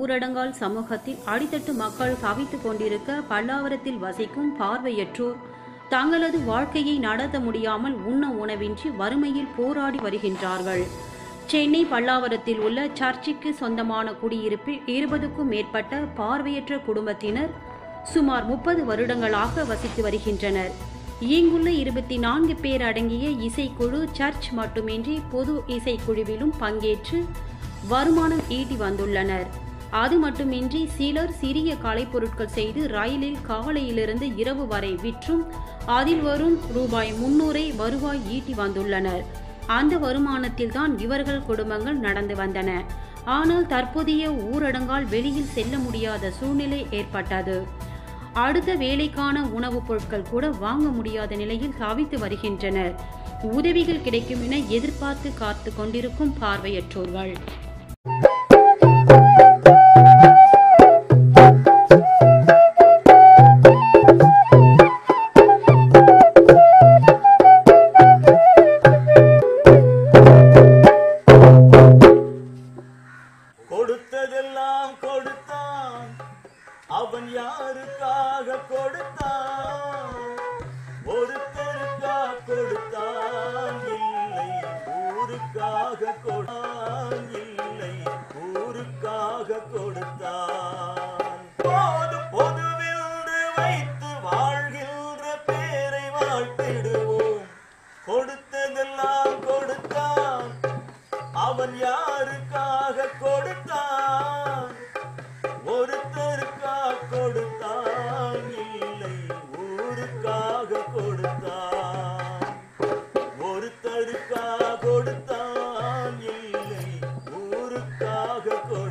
ஊரடங்கால் சமூகத்தில் அடித்தட்டு மக்கள் தவித்துக் கொண்டிருக்க பல்லாவரத்தில் வசிக்கும் பார்வையற்றோர் தங்களது வாழ்க்கையை நடத்த முடியாமல் உண்ண உணவின்றி வறுமையில் போராடி வருகின்றார்கள் சென்னை பல்லாவரத்தில் உள்ள சர்ச்சுக்கு சொந்தமான குடியிருப்பில் இருபதுக்கும் மேற்பட்ட பார்வையற்ற குடும்பத்தினர் சுமார் முப்பது வருடங்களாக வசித்து வருகின்றனர் இங்குள்ள இருபத்தி நான்கு பேர் அடங்கிய இசைக்குழு சர்ச் மட்டுமின்றி பொது இசைக்குழுவிலும் பங்கேற்று வருமானம் ஈட்டி வந்துள்ளனர் அது மட்டுமின்றி சிலர் சிறிய கலைப்பொருட்கள் செய்து ரயிலில் காலையிலிருந்து இரவு வரை விற்றும் அதில் வரும் ரூபாய் முன்னூரை வருவாய் ஈட்டி வந்துள்ளனர் அந்த வருமானத்தில் தான் இவர்கள் குடும்பங்கள் நடந்து வந்தன ஆனால் தற்போதைய ஊரடங்கால் வெளியில் செல்ல முடியாத சூழ்நிலை ஏற்பட்டது அடுத்த வேலைக்கான உணவுப் பொருட்கள் கூட வாங்க முடியாத நிலையில் தவித்து வருகின்றனர் உதவிகள் கிடைக்கும் என எதிர்பார்த்து காத்து கொண்டிருக்கும் பார்வையற்றோர்கள் கொடுத்ததெல்லாம் கொடுத்தான் அவன் யாருக்காக கொடுத்தான் ஒருத்தருக்கா கொடுத்தான் இல்லை ஊருக்காக கொடுத்தான் இல்லை ஊருக்காக கொடுத்தான் போது பொதுவென்று வைத்து வாழ்கின்ற பேரை வாழ்த்திடுவோம் கொடுத்ததெல்லாம் கொடுத்தான் அவன் யாருக்காக கொடுத்தான் ஒருத்தருக்கா கொடுத்தான் இல்லை ஊருக்காக கொடுத்தான் ஒருத்தருக்கா கொடுத்தான் இல்லை ஊருக்காக கொடுத்தான்